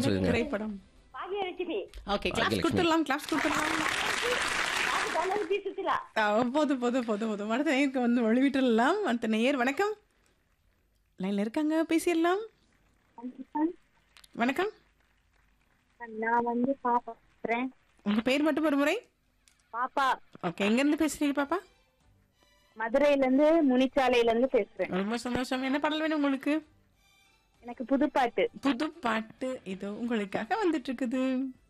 என்ன சொல்லுங்க திரைப்படம் பாகியலட்சுமி ஓகே கிளாஸ் பாக்கியலட்சுமி. கொடுத்துடலாம் கிளாஸ் கொடுத்துடலாம் அது தானே பேசுச்சுலா ஆ, போதும் போதும் போதும் போதும் அடுத்த நேயருக்கு வந்து ஒளிவிட்டுடலாம் அடுத்த நேயர் வணக்கம் லைன்ல இருக்காங்க பேசிடலாம் வணக்கம் நான் வந்து பாப்பா பேசுறேன் உங்க பேர் மட்டும் ஒரு முறை பாப்பா ஓகே எங்க இருந்து பேசுறீங்க பாப்பா மதுரையில இருந்து முனிச்சாலையில இருந்து பேசுறேன் ரொம்ப சந்தோஷம் என்ன பாடல் வேணும் உங்களுக்கு எனக்கு புதுப்பாட்டு புது பாட்டு இதோ உங்களுக்காக வந்துட்டு இருக்குது